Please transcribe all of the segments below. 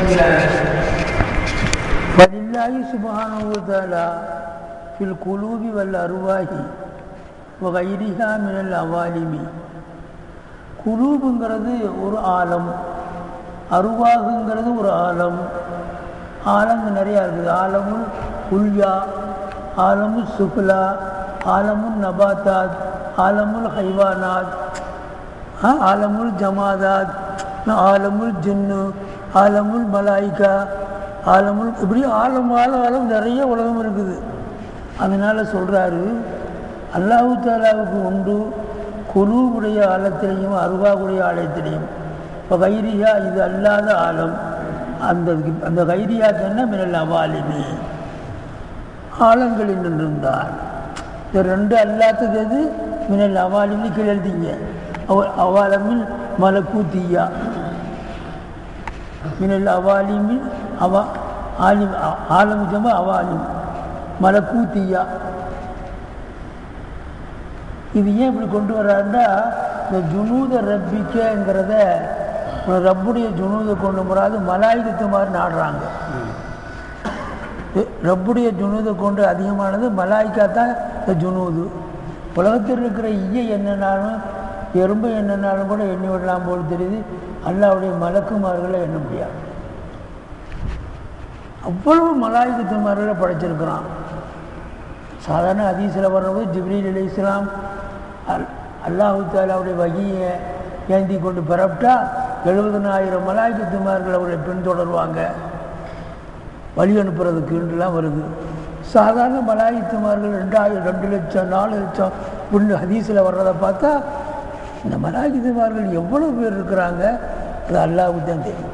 فلله سبحانه وتعالى في القلوب والأرواح وغيرها من الأوالم குலூபுங்கிறது ஒரு ஆலம் அருவாகுங்கிறது ஒரு ஆலம் ஆலங்க நிறையா இருக்குது ஆலமுல் உல்யா ஆலமுல் சுஃபுலா ஆலமுல் நபாத்தாத் ஆலமுல் ஹைவானாத் ஆ, ஆலமுல் ஜமாதாத் ஆலமுல் ஜின்னு ஆலமுல் மலாய்கா ஆலமுல் இப்படி ஆலம் ஆலம் ஆலம் நிறைய உலகம் இருக்குது அதனால் சொல்கிறாரு அல்லாஹு தாலாவுக்கு உண்டு குருவுடைய ஆழத்திலையும் அருவாவுடைய ஆலயத்திலையும் இப்போ கைரியா இது அல்லாத ஆழம் அந்த அந்த கைரியா என்ன மினல் அவாலிமி ஆழங்களில் நின்றிருந்தார் இந்த ரெண்டு அல்லாதது எது மினல் அவாலிமி கீழே எழுதிங்க அவ- அவாலமில் மலக்கூத்தியா மினல் அவாலிமில் அவா ஆலிம் ஆலம் ஜமா அவாலிம் மலக்கூத்தியா இது ஏன் இப்படி கொண்டு வர்றாருன்னா இந்த ஜுனூத ரப்பிக்கங்கிறத ரப்புடைய ஜுனூதை கொண்டு வராது மலாயுதத்து மாதிரி நாடுறாங்க இது ரப்புடைய ஜுனூதை கொண்டு அதிகமானது மலாய்க்கா தான் இந்த ஜுனூது உலகத்தில் இருக்கிற ஈய என்னன்னாலும் எறும்பு என்னன்னாலும் கூட எண்ணி விடலாம் போல் தெரியுது அல்லாவுடைய மலக்குமார்களை எண்ண முடியாது அவ்வளவு மலாயுதத்துமார்களை படைச்சிருக்கிறான் சாதாரண ஹதீஸில் வர்றபோது ஜிப்ரீல் அலி இஸ்லாம் அல் அல்லாஹு தாலாவுடைய வகியை ஏந்தி கொண்டு பிறப்பிட்டா எழுபதனாயிரம் மலாய்க்கத்துமார்கள் அவரை பின்தொடருவாங்க வழி அனுப்புறதுக்குன்றலாம் வருது சாதாரண மலாயித்துமார்கள் ரெண்டாயிரம் ரெண்டு லட்சம் நாலு லட்சம் இப்படின்னு ஹதீஸில் வர்றதை பார்த்தா இந்த மலாயித்துமார்கள் எவ்வளோ பேர் இருக்கிறாங்க அது அல்லாஹுக்கு தான் தெரியும்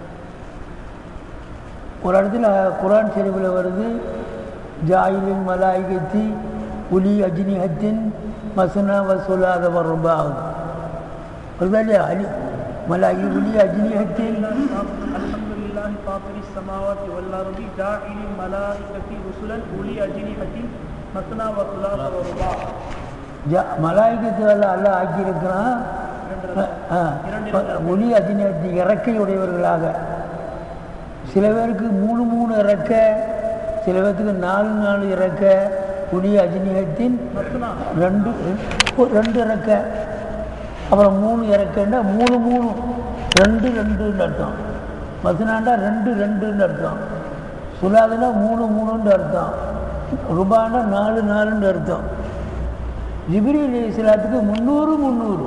ஒரு இடத்துல குரான் ஷெரீஃபில் வருது ஜாயிலின் மலாய்கத்தி உலி அஜினிஹத்தின் மசுனா வசூலாத வருபா வருதா இல்லையா அலி மலாயி உலி அஜினிஹத்தின் الحمد لله فاطر السماوات والأرض جاعل الملائكة رسلا أولي أجنحة مثنى وثلاث ورباع ஜா மலாய்கத்தில் அல்லாஹ் ஆக்கியிருக்கிறான் ஆ, ஒலி அஜினத்தி இறக்கை உடையவர்களாக சில பேருக்கு மூணு மூணு இறக்க சில பேர்த்துக்கு நாலு நாலு இறக்க ஒலி அஜினியத்தின் مثنى ரெண்டு ரெண்டு- ரெண்டு இறக்க அப்புறம் மூணு இறக்கன்னா மூணு மூணு ரெண்டு ரெண்டுன்னு அர்த்தம் மசுனாண்டா ரெண்டு ரெண்டுன்னு அர்த்தம் சுலாதுனா மூணு மூணுன்னு அர்த்தம் ருபானா நாலு நாலுன்னு அர்த்தம் ஜிபிரி அலி இஸ்லாத்துக்கு முந்நூறு முந்நூறு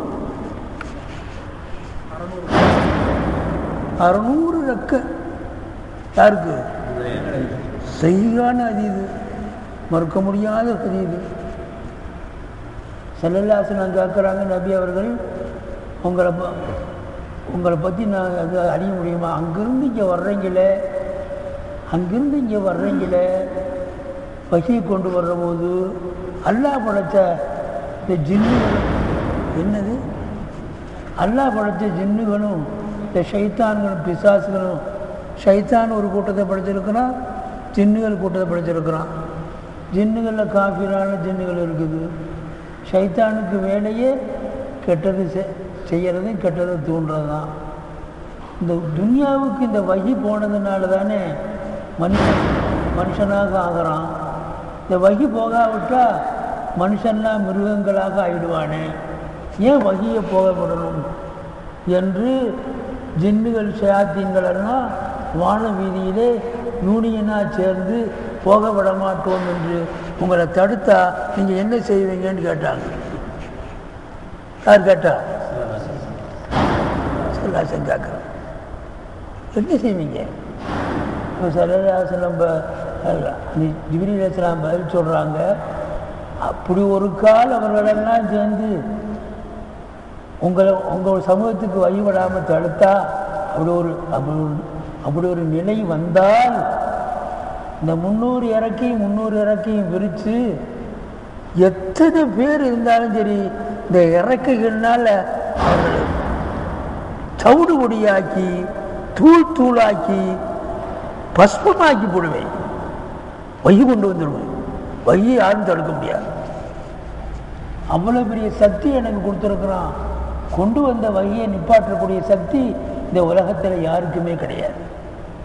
அறுநூறு ரெக்க யாருக்கு செய்யான அதீது மறுக்க முடியாத அதீது செல்லல்லாசனம் கேட்குறாங்க நபி அவர்கள் உங்களை ப- உங்களை பற்றி நான் அது அறிய முடியுமா அங்கிருந்து இங்கே வர்றீங்களே அங்கிருந்து இங்கே வர்றீங்களே பசியை கொண்டு வர்ற போது அல்லாஹ் படைச்ச இந்த ஜின்னுகள் என்னது அல்லாஹ் படைச்ச ஜின்னுகளும் இந்த ஷைத்தான்களும் பிசாசுகளும் ஷைத்தான் ஒரு கூட்டத்தை படைச்சிருக்கிறான் ஜின்னுகள் கூட்டத்தை படைச்சிருக்கிறான் ஜின்னுகளில் காஃபிரான ஜின்னுகள் இருக்குது ஷைத்தானுக்கு வேலையே கெட்டது செ- செய்யறதும் கெட்டதை தூண்டுறது தான் இந்த துன்யாவுக்கு இந்த வகி போனதுனால தானே மனுஷன் மனுஷனாக ஆகிறான் இந்த வகி போகாவிட்டா மனுஷன்லாம் மிருகங்களாக ஆயிடுவானே ஏன் வகியை போக விடணும் என்று ஜின்னுகள் ஷயாத்தீன்கள் எல்லாம் வான வீதியிலே யூனியனாக சேர்ந்து போக விட மாட்டோம் என்று உங்களை தடுத்தா நீங்கள் என்ன செய்வீங்கன்னு கேட்டாங்க யார் கேட்டா சொல்லாசன் கேட்குறேன் என்ன செய்வீங்க இப்போ சரதாசனம் ஜிபிரிலாம் பதில் சொல்கிறாங்க அப்படி ஒரு கால் அவர்களெல்லாம் சேர்ந்து உங்களை உங்கள் சமூகத்துக்கு வழிபடாமல் தடுத்தா அப்படி ஒரு அப்படி ஒரு அப்படி ஒரு நிலை வந்தால் இந்த முந்நூறு இறக்கையும் முந்நூறு இறக்கையும் பிரித்து எத்தனை பேர் இருந்தாலும் சரி இந்த இறக்கைகள்னால அவர்களை தவிடு பொடியாக்கி தூள் தூளாக்கி பஸ்பமாக்கி போடுவேன் வகி கொண்டு வந்துடுவேன் வகி யாரும் தடுக்க முடியாது அவ்வளோ பெரிய சக்தி எனக்கு கொடுத்துருக்குறான் கொண்டு வந்த வகையை நிப்பாட்டக்கூடிய சக்தி இந்த உலகத்தில் யாருக்குமே கிடையாது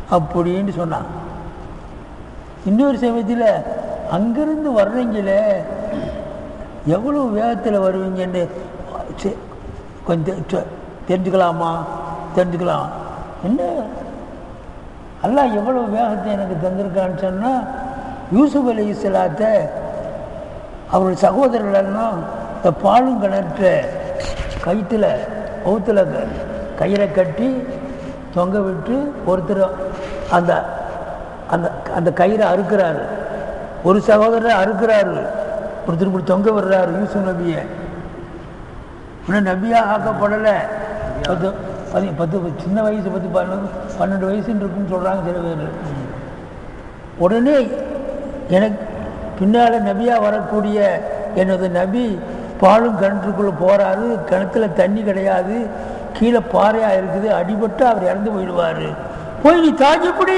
அப்படின்னு சொன்னான் இன்னொரு சமயத்தில் அங்கிருந்து வர்றீங்களே எவ்வளோ வேகத்தில் வருவீங்கன்னு சே- கொஞ்சம் தெ- தெரிஞ்சுக்கலாமா தெரிஞ்சுக்கலாம் என்ன அல்லாஹ் எவ்வளோ வேகத்தை எனக்கு தந்திருக்கான்னு சொன்னால் யூசுப் அலி இஸ்லாத்தை அவருடைய சகோதரர்கள் எல்லாம் இந்த பாலும் கிணற்ற கயிற்றுல ஒவுத்தில் கயிறை கட்டி தொங்க விட்டு ஒருத்தர் அந்த அந்த அந்த கயிறை அறுக்கிறாரு ஒரு சகோதரர் அறுக்கிறாரு ஒருத்தர் இப்படி தொங்க விடுறாரு யூசுப் நபியை இன்னும் நபியாக ஆக்கப்படலை பத்து பதி பத்து சின்ன வயசு பத்து பன்னெண்டு பன்னெண்டு வயசுன்னு இருக்குன்னு சொல்கிறாங்க சில பேர் உடனே எனக்கு பின்னால் நபியாக வரக்கூடிய எனது நபி பாலும் கிணற்றுக்குள்ளே போகிறாரு கிணத்துல தண்ணி கிடையாது கீழே பாறையாக இருக்குது அடிபட்டு அவர் இறந்து போயிடுவார் போய் நீ தாக்கிப்பிடி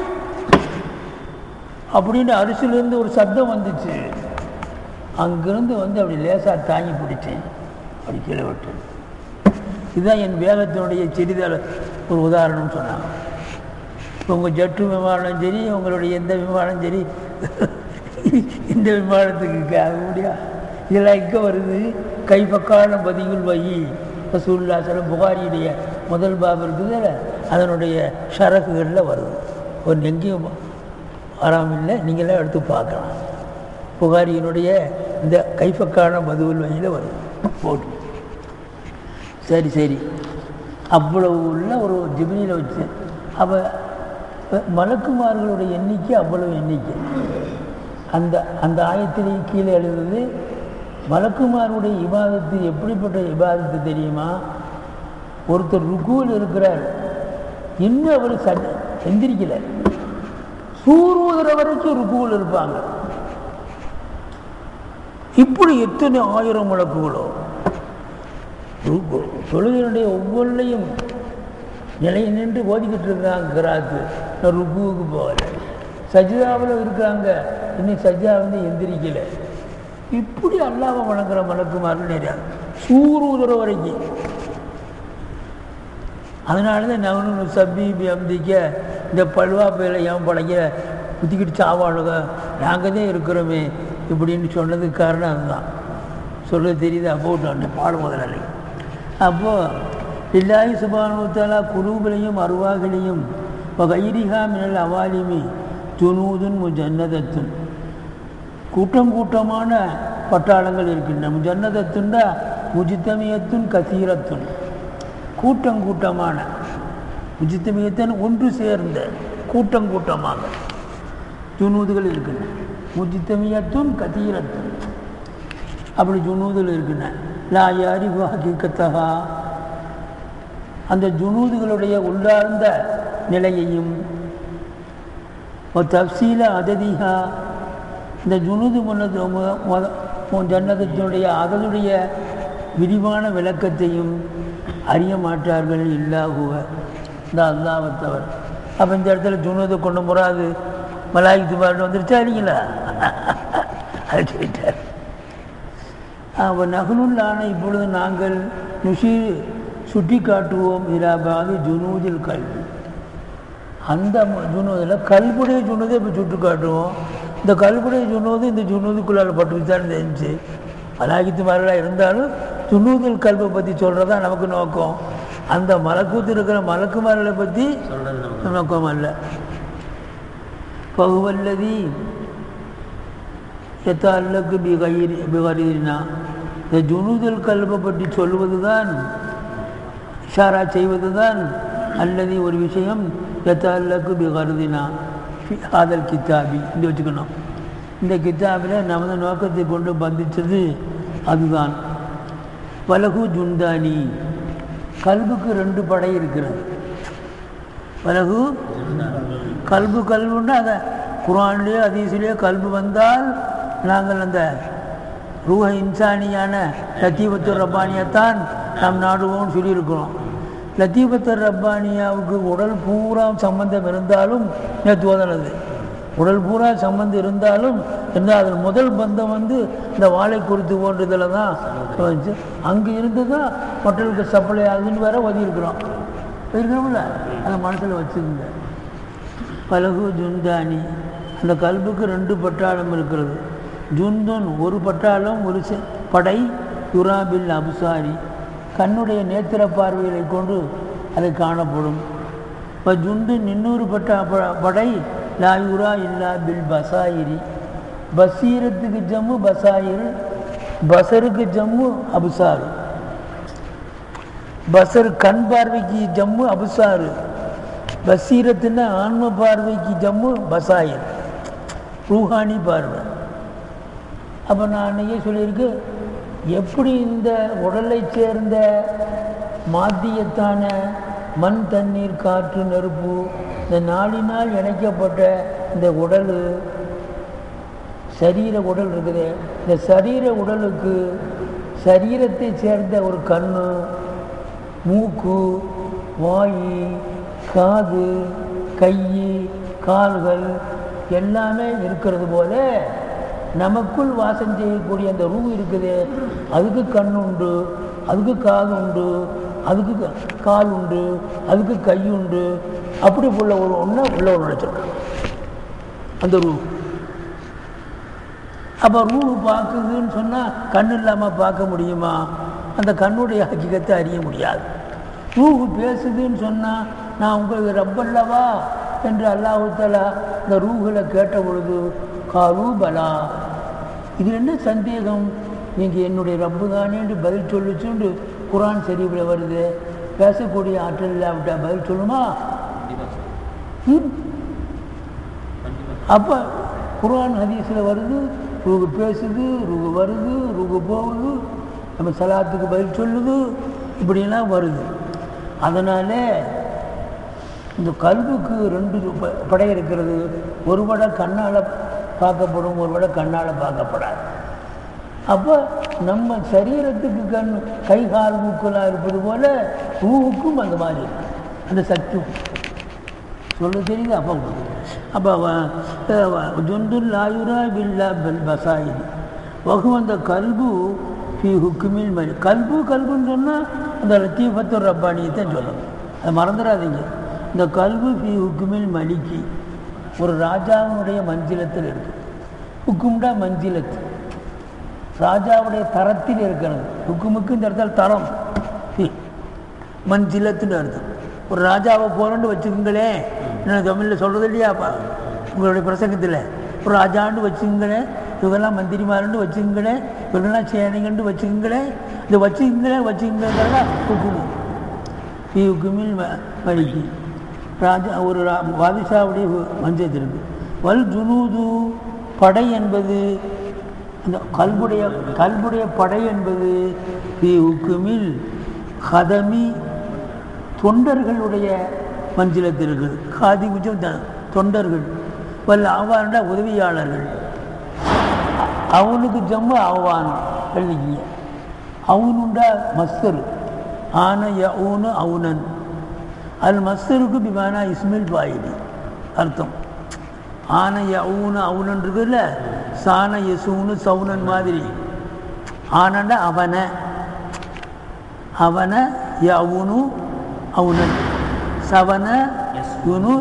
அப்படின்னு அரிசிலேருந்து ஒரு சத்தம் வந்துச்சு அங்கிருந்து வந்து அப்படி லேசாக தாங்கி பிடிச்சேன் அப்படி கீழே விட்டு இதுதான் என் வேகத்தினுடைய சிறிதள ஒரு உதாரணம் சொன்னாங்க உங்கள் ஜெட்டு விமானம் சரி உங்களுடைய எந்த விமானம் சரி இந்த விமானத்துக்கு ஆக முடியா இதெல்லாம் இங்கே வருது கைப்பக்கான பதிவுள் வை ரசூல்லா சலம் புகாரியுடைய முதல் பாபு இருக்குதுல்ல அதனுடைய ஷரகுகளில் வருது ஒரு எங்கேயும் வராமல் நீங்களாம் எடுத்து பார்க்கலாம் புகாரியினுடைய இந்த கைப்பக்கான பதிவுள் வழியில் வருது போட்டு சரி சரி அவ்வளவு உள்ள ஒரு ஜிபினியில் வச்சு அவ மலக்குமார்களுடைய எண்ணிக்கை அவ்வளவு எண்ணிக்கை அந்த அந்த ஆயத்திலேயே கீழே எழுதுது மலக்குமாருடைய இபாதத்து எப்படிப்பட்ட இபாதத்து தெரியுமா ஒருத்தர் ருக்குவில் இருக்கிறார் இன்னும் அவர் சட் எந்திரிக்கல சூறுவதுற வரைக்கும் ருக்குவில் இருப்பாங்க இப்படி எத்தனை ஆயிரம் மலக்குகளோ ருக்கு- தொழுகையினுடைய ஒவ்வொன்றையும் நிலை நின்று ஓதிக்கிட்டு இருக்காங்க கிராத்து நான் ருக்குவுக்கு போகல சஜிதாவில் இருக்காங்க இன்னும் சஜிதா வந்து எந்திரிக்கல இப்படி அல்லாவை வணங்குற மலக்குமார்கள் நிறையா சூறு உதற வரைக்கும் அதனால தான் நவனு சப்பி அம்திக்க இந்த பல்வா பயில ஏன் பழைய குத்திக்கிட்டு சாவாளுக நாங்கள் தான் இருக்கிறோமே இப்படின்னு சொன்னதுக்கு காரணம் அதுதான் சொல்ல தெரியுது அப்போ அந்த பாடு முதலாளி அப்போது இல்லாஹி சுபானுத்தாலா குரூபிலையும் அருவாகிலையும் இப்போ கைரிகா மினல் அவாலிமி துனூதுன் முஜன்னதத்துன் கூட்டம் கூட்டமான பட்டாளங்கள் இருக்கின்றன முஜன்னதத்துண்டா முஜித்தமியத்துன் கசீரத்துன் கூட்டம் கூட்டமான முஜித்தமியத்தன் ஒன்று சேர்ந்த கூட்டம் கூட்டமாக ஜுனூதுகள் இருக்கின்றன முஜித்தமியத்துன் கதீரத்துன் அப்படி ஜுனூதுகள் இருக்கின்றன லா யாரிஃபு ஹகீக்கத்தஹா அந்த ஜுனூதுகளுடைய உள்ளார்ந்த நிலையையும் தப்சீல அததிஹா இந்த ஜுனூது முன்னது மு- மொத- மு- ஜன்னதத்தினுடைய அதனுடைய விரிவான விளக்கத்தையும் அறிய மாட்டார்கள் இல்லாகுவ இந்த அல்லாவத்தவர் அப்போ இந்த இடத்துல ஜுனூதை கொண்டு முறாது மலாய்க்கு பாட்டு வந்துருச்சா இல்லைங்களா அது சொல்லிட்டார் அவன் நகனுள்ளான இப்பொழுது நாங்கள் நுஷி சுட்டி காட்டுவோம் இராபாது ஜுனூதில் கல்வி அந்த ஜுனூதில் கல்புடைய ஜுனூதை இப்போ சுட்டி காட்டுவோம் இந்த கல்புடைய ஜுனூது இந்த ஜுனூதுக்குள்ளால் பட்டுதான் தெரிஞ்சு மலாகித்து மாதிரிலாம் இருந்தாலும் ஜுனூதில் கல்வை பற்றி சொல்கிறதா நமக்கு நோக்கம் அந்த மலக்கூத்து இருக்கிற மலக்குமார்களை பற்றி நோக்கம் அல்ல பகுவல்லதி எத்தாலுக்கு பிகயிரி பிகரீனா இந்த ஜுனூதல் கல்வை பற்றி சொல்வது தான் இஷாரா செய்வது தான் அல்லது ஒரு விஷயம் எத்தாலுக்கு பிகருதினா ஆதல் கித்தாபி இந்த வச்சுக்கணும் இந்த கித்தாபில் நமது நோக்கத்தை கொண்டு பந்திச்சது அதுதான் வலகு ஜுந்தானி கல்புக்கு ரெண்டு படை இருக்கிறது வலகு கல்பு கல்புன்னா அந்த குரான்லேயோ அதீசிலேயோ கல்பு வந்தால் நாங்கள் அந்த ரூஹ இன்சானியான லத்தீபத்து ரப்பானியத்தான் நாம் நாடுவோம்னு சொல்லியிருக்கிறோம் லத்தீபத்து ரப்பானியாவுக்கு உடல் பூரா சம்பந்தம் இருந்தாலும் நேற்று ஓதனது உடல் பூரா சம்பந்தம் இருந்தாலும் இருந்தால் அதில் முதல் பந்தம் வந்து இந்த வாழை குறித்து போன்றதில் தான் வந்துச்சு அங்கே இருந்து தான் மக்களுக்கு சப்ளை ஆகுதுன்னு வேற ஒதுக்கியிருக்கிறோம் இருக்கிறோம்ல அதை மனசில் வச்சுக்கோங்க பலகு ஜுந்தானி அந்த கல்புக்கு ரெண்டு பட்டாளம் இருக்கிறது ஜுந்துன் ஒரு பட்டாளம் ஒரு செ- படை யுராபில் அபுசாரி கண்ணுடைய நேத்திர பார்வைகளை கொண்டு அது காணப்படும் இப்போ ஜுண்டு இன்னொரு பட்டா ப- படை லாயுரா இல்லா பில் பசாயிரி பசீரத்துக்கு ஜம்மு பசாயிர் பசருக்கு ஜம்மு அபுசாரு பசர் கண் பார்வைக்கு ஜம்மு அபுசாரு பசீரத்துன்னா ஆன்ம பார்வைக்கு ஜம்மு பசாயிர் ரூஹானி பார்வை அப்போ நான் அன்னைக்கே சொல்லியிருக்கு எப்படி இந்த உடலைச் சேர்ந்த மாத்தியத்தான மண் தண்ணீர் காற்று நெருப்பு இந்த நாளினால் இணைக்கப்பட்ட இந்த உடல் சரீர உடல் இருக்குது இந்த சரீர உடலுக்கு சரீரத்தை சேர்ந்த ஒரு கண்ணு மூக்கு வாய் காது கை கால்கள் எல்லாமே இருக்கிறது போல நமக்குள் வாசம் செய்யக்கூடிய அந்த ரூ இருக்குது அதுக்கு கண் உண்டு அதுக்கு காது உண்டு அதுக்கு க- கால் உண்டு அதுக்கு கை உண்டு அப்படி உள்ள ஒரு ஒன்று உள்ள ஒரு நினச்சிருக்காங்க அந்த ரூ அப்போ ரூ பார்க்குதுன்னு சொன்னால் கண் இல்லாமல் பார்க்க முடியுமா அந்த கண்ணுடைய ஹக்கிகத்தை அறிய முடியாது ரூ பேசுதுன்னு சொன்னால் நான் உங்களுக்கு ரப்பல்லவா என்று அல்லாஹு தஆலா இந்த ரூகளை கேட்ட பொழுது காலு பலா இது என்ன சந்தேகம் நீங்கள் என்னுடைய ரப்பு தானேன்னு பதில் சொல்லிச்சுண்டு குரான் சரிவில் வருது பேசக்கூடிய ஆற்றல் இல்லாவிட்டா பதில் சொல்லுமா ம் அப்போ குர்ஆன் ஹதீஸில் வருது ரூகு பேசுது ரூகு வருது ரூகு போகுது நம்ம சலாத்துக்கு பதில் சொல்லுது இப்படியெல்லாம் வருது அதனால் இந்த கல்வுக்கு ரெண்டு ப- படை இருக்கிறது ஒரு படை கண்ணால் பார்க்கப்படும் ஒரு படை கண்ணால் பார்க்கப்படாது அப்போ நம்ம சரீரத்துக்கு கண் கை கால் மூக்கெல்லாம் இருப்பது போல ரூவுக்கும் அந்த மாதிரி இருக்கு. அந்த சக்தி உண்டு. சொல்ல தெரியுது அப்போ அப்போ ஜுந்துல் லாயுரா பில்லா பில் பசாயிரி வகு அந்த கல்பு ஃபி ஹுக்குமில் மலி கல்பு கல்புன்னு சொன்னால் அந்த லத்தீஃபத்து ரப்பானியத்தை சொல்லணும் அதை மறந்துடாதீங்க இந்த கல்பு ஃபி ஹுக்குமில் மலிக்கி ஒரு ராஜாவினுடைய மஞ்சிலத்தில் இருக்கு ஹுக்கும்டா மஞ்சிலத்து ராஜாவுடைய தரத்தில் இருக்கிறது ஹுக்குமுக்கு இந்த இடத்துல தரம் ஃபி. மஞ்சிலத்துன்னு அர்த்தம் ஒரு ராஜாவை போலன்னு வச்சுக்கோங்களேன் நான் தமிழில் சொல்கிறது இல்லையாப்பா உங்களுடைய பிரசங்கத்தில் ஒரு ராஜான்னு வச்சுக்கங்களேன் இவங்கெல்லாம் மந்திரிமாருன்னு வச்சுக்கங்களேன் இவங்கெல்லாம் சேனைங்கன்னு வச்சுக்கங்களேன் இதை வச்சுக்கங்களேன் வச்சுக்கங்கிறதா ஹுக்குமு ஃபி ஹுக்குமில் ம- மலிக்கி ராஜா ஒரு ரா பாதிஷாவுடைய மஞ்சத்தில் இருக்கு வல் ஜுனூது படை என்பது அந்த கல்புடைய கல்புடைய படை என்பது ஃபி ஹுக்குமில் ஹதமி தொண்டர்களுடைய மஞ்சிலத்தில் இருக்குது காதி குஜம் த- தொண்டர்கள் வல்ல ஆவான்டா உதவியாளர்கள் அ- அவனுக்கு ஜம்மு ஆவான் எழுதிக்கிங்க அவனுண்டா மஸ்தர் ஆன யவுனு அவுனன் அல் மஸ்தருக்கு பிமானா இஸ்மில் பாயிடி அர்த்தம் ஆன யவுனு அவுனன் இருக்குல்ல சான யசூனு சவுனன் மாதிரி ஆனண்டா அவனை அவன யவுனு அவுனன் சவன யுனு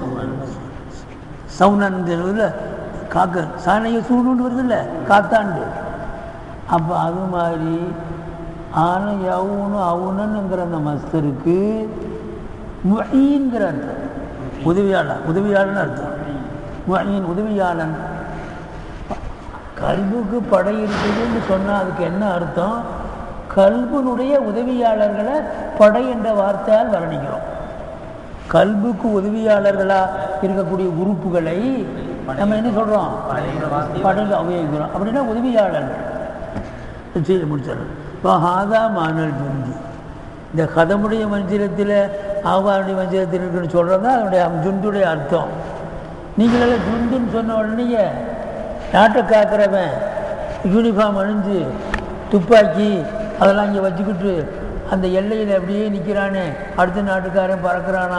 சவுனன் காக்க சாணைய சூடுன்னு வருதுல்ல காத்தாண்டு அப்போ அது மாதிரி ஆன யவுனு அவுனன்ங்கிற அந்த மஸ்தருக்கு முயீன்கிற அர்த்தம் உதவியாளன் உதவியாளன் அர்த்தம் முயீன் உதவியாளன் கல்புக்கு படை இருக்குதுன்னு சொன்னால் அதுக்கு என்ன அர்த்தம் கல்புனுடைய உதவியாளர்களை படை என்ற வார்த்தையால் வர்ணிக்கிறோம் கல்புக்கு உதவியாளர்களாக இருக்கக்கூடிய உறுப்புகளை நம்ம என்ன சொல்கிறோம் படையில் உபயோகிக்கிறோம் அப்படின்னா உதவியாளர்கள் சரி முடிச்சிடறோம் இப்போ ஹாதா மானல் ஜுந்தி இந்த கதமுடைய மஞ்சளத்தில் ஆவாருடைய மஞ்சளத்தில் இருக்குன்னு சொல்கிறது தான் அதனுடைய ஜுந்துடைய அர்த்தம் நீங்களெல்லாம் ஜுந்துன்னு சொன்ன உடனே நாட்டை காக்கிறவன் யூனிஃபார்ம் அணிஞ்சு துப்பாக்கி அதெல்லாம் இங்கே வச்சுக்கிட்டு அந்த எல்லையில் அப்படியே நிற்கிறானே அடுத்த நாட்டுக்காரன் பறக்கிறானா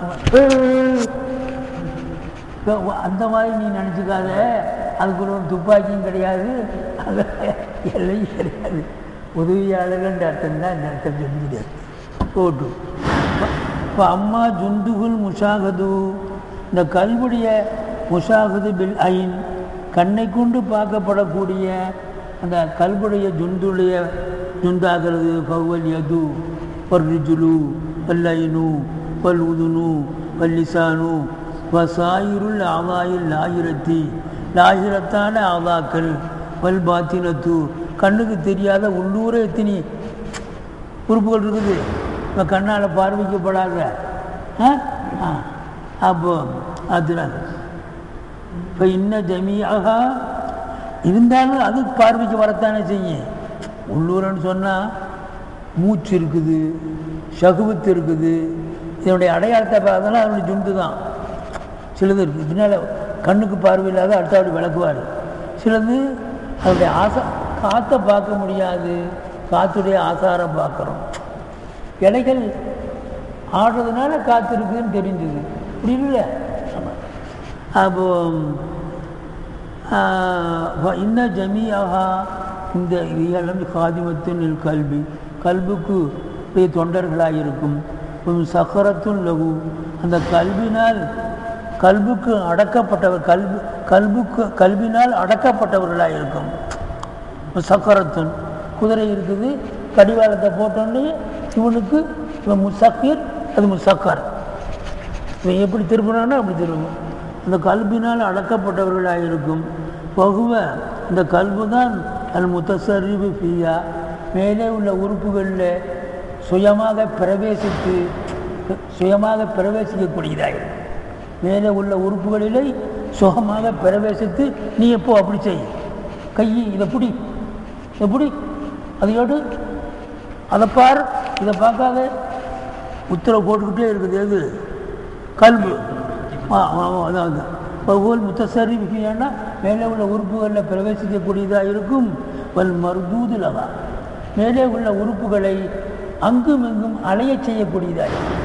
இப்போ அந்த மாதிரி நீ நினச்சிக்காத அதுக்குள்ள ஒரு துப்பாக்கியும் கிடையாது அது எல்லையும் கிடையாது உதவியாளர்கள்ன்ற அர்த்தம் தான் இந்த அர்த்தம் சொல்லிக்கிட்டு போட்டு இப்போ அம்மா ஜுந்துகுல் முஷாகது இந்த கல்வுடைய முஷாகுது பில் ஐன் கண்ணை கொண்டு பார்க்கப்படக்கூடிய அந்த கல்வுடைய ஜுந்துடைய ஜுந்தாகிறது ஃபவ்வல் யது வர்ரிஜுலு வல்லைனு வல் உதுனு வல்லிசானு வசாயிருள் ஆவாயில் லாயிரத்தி லாயிரத்தான ஆவாக்கள் வல் பாத்தினத்து கண்ணுக்கு தெரியாத உள்ளூரே எத்தினி உறுப்புகள் இருக்குது இப்போ கண்ணால் பார்வைக்கப்படாத ஆ ஆ அப்போ அதனால் இப்போ இன்ன ஜமியாக இருந்தாலும் அது பார்வைக்கு வரத்தானே செய்யும் உள்ளூரன்னு சொன்னால் மூச்சு இருக்குது சகுவத்து இருக்குது இதனுடைய அடையாளத்தை பார்த்தோன்னா அதனுடைய ஜுண்டு தான் சிலது இருக்குது பின்னால் கண்ணுக்கு பார்வை இல்லாத அடுத்தபடி விளக்குவார் சிலது அதனுடைய ஆசா காற்றை பார்க்க முடியாது காற்றுடைய ஆசாரம் பார்க்குறோம் இலைகள் ஆடுறதுனால காற்று இருக்குதுன்னு தெரிஞ்சுது அப்படி இல்லை ஆமாம் அப்போ இன்ன ஜமியாக இந்த இயலம் காதிமத்தின் கல்வி கல்புக்கு உடைய தொண்டர்களாக இருக்கும் சக்கரத்தும் லகு அந்த கல்வினால் கல்புக்கு அடக்கப்பட்டவர் கல்வி கல்புக்கு கல்வினால் அடக்கப்பட்டவர்களாக இருக்கும் சக்கரத்துன் குதிரை இருக்குது கடிவாளத்தை போட்டோன்னே இவனுக்கு இவன் முசக்கீர் அது முசக்கர் இவன் எப்படி திரும்பினானோ அப்படி திரும்பும் அந்த கல்வினால் அடக்கப்பட்டவர்களாக இருக்கும் பகுவ இந்த கல்வி தான் அல் முத்தசரிவு ஃபியா மேலே உள்ள உறுப்புகளில் சுயமாக பிரவேசித்து சுயமாக பிரவேசிக்கக்கூடியதாக மேலே உள்ள உறுப்புகளிலே சுகமாக பிரவேசித்து நீ எப்போ அப்படி செய் கை இதை பிடி இதை பிடி அதை எடு அதை பார் இதை பார்க்காத உத்தரவு போட்டுக்கிட்டே இருக்குது எது கல்பு ஆ அதாவது பகுவல் முத்தசரி விஷயம்னா மேலே உள்ள உறுப்புகளில் பிரவேசிக்கக்கூடியதாக இருக்கும் வல் மருதூதுலவா மேலே உள்ள உறுப்புகளை அங்கும் இங்கும் அலையச் செய்யக்கூடியதாக இருக்கும்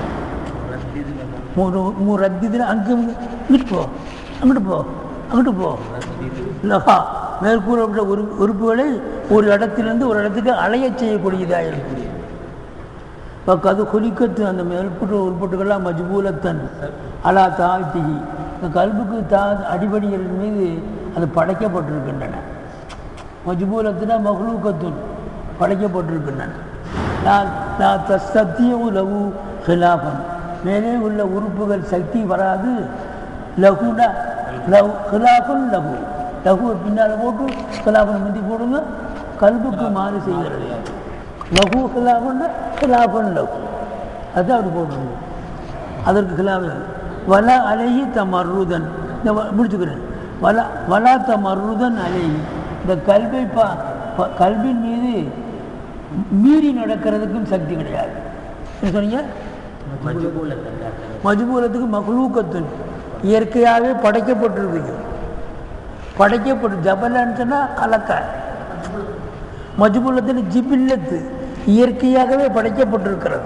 ரத்திதில் அங்கும் இங்கிட்டு போ அங்கிட்டு போ அங்கிட்டு போ லஹா மேற்கூறப்பட்ட உறு உறுப்புகளை ஒரு இடத்திலிருந்து ஒரு இடத்துக்கு அலையச் செய்யக்கூடியதாக இருக்கும் இப்போ அது குலிக்கத்து அந்த மேற்பட்ட உறுப்புகள்லாம் மஜ்பூலத்தன் அலா தாழ்த்திகி இந்த கல்புக்கு தா அடிப்படைகள் மீது அது படைக்கப்பட்டிருக்கின்றன மஜ்பூலத்தினா மஹ்லூக்கத்துன் படைக்கப்பட்டிருக்கின்றன நான் நான் தஸ்தத்தியம் லகு ஹிலாபன் மேலே உள்ள உறுப்புகள் சக்தி வராது லகுனா லகு ஹிலாபன் லகு லகுவை பின்னால் போட்டு ஹிலாபன் முந்தி போடுங்க கல்புக்கு மாறு செய்கிறது லகு ஹிலாபன் ஹிலாபன் லகு அதுதான் அப்படி போடணும் அதற்கு ஹிலாபன் வல அலையி தமருதன் இந்த வ- முடிச்சுக்கிறேன் வல வலா தமருதன் அலையி இந்த கல்வை பா ப- கல்வின் மீது மீறி நடக்கிறதுக்கும் சக்தி கிடையாது என்ன சொன்னீங்க மஜ்பூலத்துக்கு மகளூக்கத்துன் இயற்கையாகவே படைக்கப்பட்டிருக்கு படைக்கப்பட்டு ஜபலன்னு சொன்னால் கலக்க மஜ்பூலத்தின் ஜிபில்லத்து இயற்கையாகவே படைக்கப்பட்டிருக்கிறது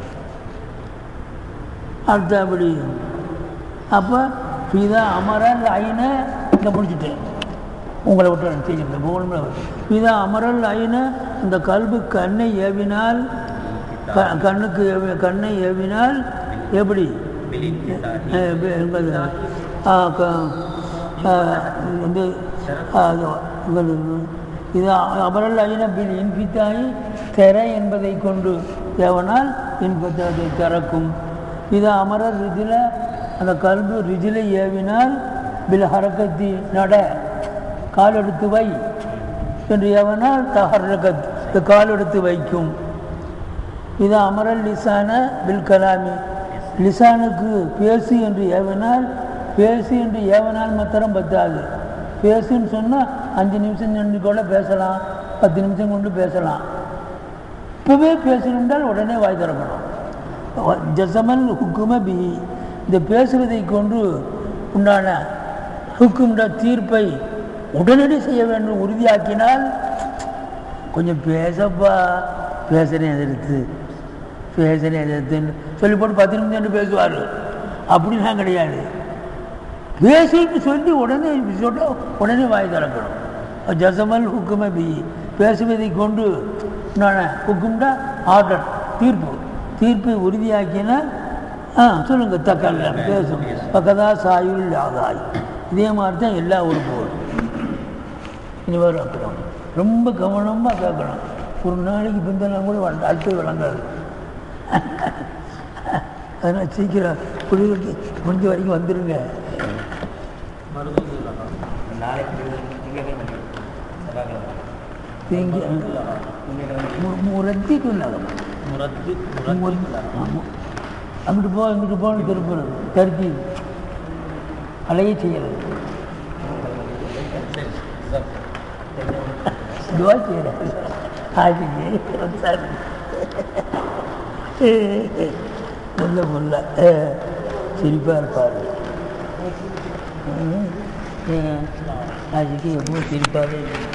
அடுத்தபடி அப்போ பிதா அமரல் ஐன இதை முடிச்சுட்டேன் உங்களை விட்டு நான் செய்யுங்க போகணும்ல பிதா அமரல் ஐன இந்த கல்பு கண்ணை ஏவினால் க- கண்ணுக்கு ஏவி கண்ணை ஏவினால் எப்படி அஹ் எ- என்பது ஆ, க- ஆ, வந்து ஆ, அது உங்களுக்கு இது அமரல் ஐன பில் இன்பித்தாய் தெர என்பதை கொண்டு தேவனால் இன்பத்தை அதை திறக்கும் இது அமரர் ரிஜில அந்த கல்பு ரிஜிலை ஏவினால் பில் ஹரக்கத்தி நட கால் எடுத்து வை என்று ஏவனால் தஹர்ரகத் இந்த கால் எடுத்து வைக்கும் இது அமரல் லிசான பில் கலாமி லிசானுக்கு பேசு என்று ஏவினால் பேசு என்று ஏவனால் மாத்திரம் பத்தாது பேசுன்னு சொன்னால் அஞ்சு நிமிஷம் நின்று கூட பேசலாம் பத்து நிமிஷம் கொண்டு பேசலாம் இப்போவே பேசணுன்றால் உடனே வாய் திறக்கணும் ஜசமல் ஹுக்கும பி இந்த பேசுவதை கொண்டு உண்டான ஹுக்கும்ட தீர்ப்பை உடனடி செய்ய வேண்டும் உறுதியாக்கினால் கொஞ்சம் பேசப்பா பேசுகிறேன் எதிர்த்து பேசுகிறேன் எதிர்த்துன்னு சொல்லி போட்டு பத்து நிமிஷம் நின்று பேசுவார் அப்படிலாம் கிடையாது பேசிட்டு சொல்லி உடனே சொல்ல உடனே வாய் திறக்கணும் ஜசமல் ஹுக்கும பி பேசுவதை கொண்டு நான் ஹுக்கும்டா ஆர்டர் தீர்ப்பு தீர்ப்பை உறுதியாக்கினால் ஆ சொல்லுங்க தக்கல்ல பேசும் பக்கதா சாயுள் ஆதாய் இதே மாதிரி தான் எல்லா உறுப்புகளும் இனி வரும் அப்புறம் ரொம்ப கவனமாக கேட்கணும் ஒரு நாளைக்கு பிந்தெல்லாம் கூட வள- அடுத்து விளங்காது அதனால் சீக்கிரம் குடிகளுக்கு முடிஞ்ச வரைக்கும் வந்துடுங்க தீங்கி முரத்திக்குள்ளகம் அங்கிட்டு போ இங்கிட்டு போன்னு திருப்புறது தருத்தி அலைய செய்யறது துவா செய்யறது ஆஜிக்கு சார் முல்ல முல்ல சிரிப்பாக இருப்பார் ஆஜிக்கு எப்பவும் சிரிப்பாகவே இருக்கும்